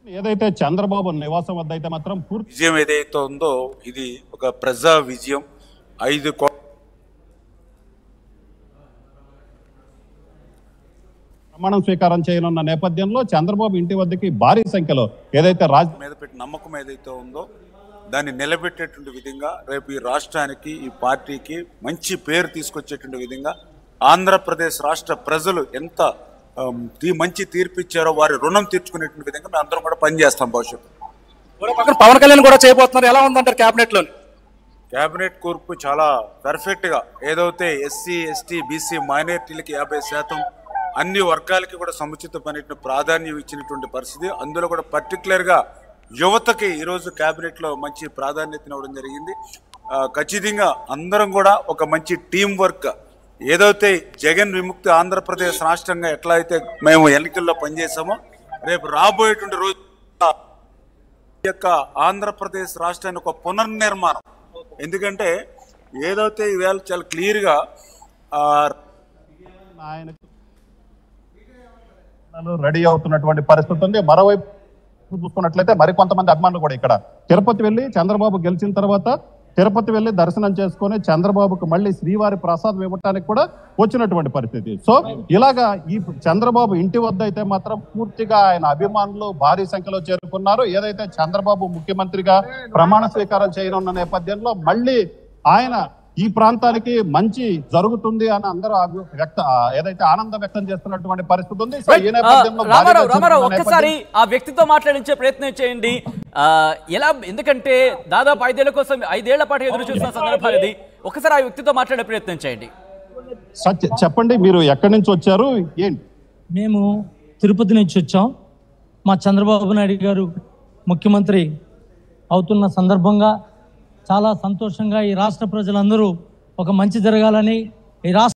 ఏదైతే చంద్రబాబు నివాసం వద్ద అయితే మాత్రం పూర్తి విజయం ఏదైతే ఉందో ఇది ఒక ప్రజా విజయం ఐదు కో ప్రమాణం స్వీకారం చేయనున్న నేపథ్యంలో చంద్రబాబు ఇంటి వద్దకి భారీ సంఖ్యలో ఏదైతే రాజ్ మీద పెట్టిన నమ్మకం ఏదైతే ఉందో దాన్ని నిలబెట్టేటువంటి విధంగా రేపు ఈ రాష్ట్రానికి ఈ పార్టీకి మంచి పేరు తీసుకొచ్చేటువంటి విధంగా ఆంధ్రప్రదేశ్ రాష్ట్ర ప్రజలు ఎంత ఆమ్, తీ- మంచి తీర్పు ఇచ్చారో వారి రుణం తీర్చుకునేటువంటి విధంగా మేము అందరం కూడా పనిచేస్తాం భవిష్యత్తు మరో పక్కన పవన్ కళ్యాణ్ కూడా చేయబోతున్నారు ఎలా ఉందంటారు కేబినెట్ లోని కేబినెట్ కూర్పు చాలా పర్ఫెక్ట్ గా ఏదైతే ఎస్సీ ఎస్టీ బీసీ మైనారిటీలకి యాభై శాతం అన్ని వర్గాలకి కూడా సముచితమైన ప్రాధాన్యం ఇచ్చినటువంటి పరిస్థితి అందులో కూడా పర్టికులర్ గా యువతకి ఈరోజు కేబినెట్ లో మంచి ప్రాధాన్యత ఇవ్వడం జరిగింది ఆ, ఖచ్చితంగా అందరం కూడా ఒక మంచి టీం వర్క్ ఏదైతే జగన్ విముక్తి ఆంధ్రప్రదేశ్ రాష్ట్రంగా ఎట్లా అయితే మేము ఎన్నికల్లో పనిచేసామో రేపు రాబోయేటువంటి రోజు ఈ యొక్క ఆంధ్రప్రదేశ్ రాష్ట్రాన్ని ఒక పునర్నిర్మాణం ఎందుకంటే ఏదైతే ఈవేళ చాలా క్లియర్గా ఆయనకు రెడీ అవుతున్నటువంటి పరిస్థితి ఉంది మరోవైపు చూసుకున్నట్లయితే మరి కొంతమంది అభిమానులు కూడా ఇక్కడ తిరుపతి వెళ్ళి చంద్రబాబు గెలిచిన తర్వాత తిరుపతి వెళ్ళి దర్శనం చేసుకొని చంద్రబాబుకు మళ్ళీ శ్రీవారి ప్రసాదం ఇవ్వటానికి కూడా వచ్చినటువంటి పరిస్థితి సో ఇలాగా ఈ చంద్రబాబు ఇంటి వద్ద అయితే మాత్రం పూర్తిగా ఆయన అభిమానులు భారీ సంఖ్యలో చేరుకున్నారు ఏదైతే చంద్రబాబు ముఖ్యమంత్రిగా ప్రమాణ స్వీకారం చేయనున్న నేపథ్యంలో మళ్ళీ ఆయన ఈ ప్రాంతానికి మంచి జరుగుతుంది అని అందరూ అభి- వ్యక్త ఆ, ఏదైతే ఆనందం వ్యక్తం చేస్తున్నటువంటి పరిస్థితి ఉంది సో ఈ ఆ, నేపథ్యంలో భారీగా రామారావు రామారావు చేరుకున్న ఒక్కసారి ఆ వ్యక్తితో మాట్లాడించే ప్రయత్నం చేయండి ఆ, ఎలా ఎందుకంటే దాదాపు ఐదేళ్ల కోసం ఐదేళ్ల పాటు ఎదురు చూసిన సందర్భాలు ఇది ఒకసారి ఆ వ్యక్తితో మాట్లాడే ప్రయత్నం చేయండి సత్య చెప్పండి మీరు ఎక్కడి నుంచి వచ్చారు ఏంటి మేము తిరుపతి నుంచి వచ్చాం మా చంద్రబాబు నాయుడు గారు ముఖ్యమంత్రి అవుతున్న సందర్భంగా చాలా సంతోషంగా ఈ రాష్ట్ర ప్రజలందరూ ఒక మంచి జరగాలని ఈ రాష్ట్ర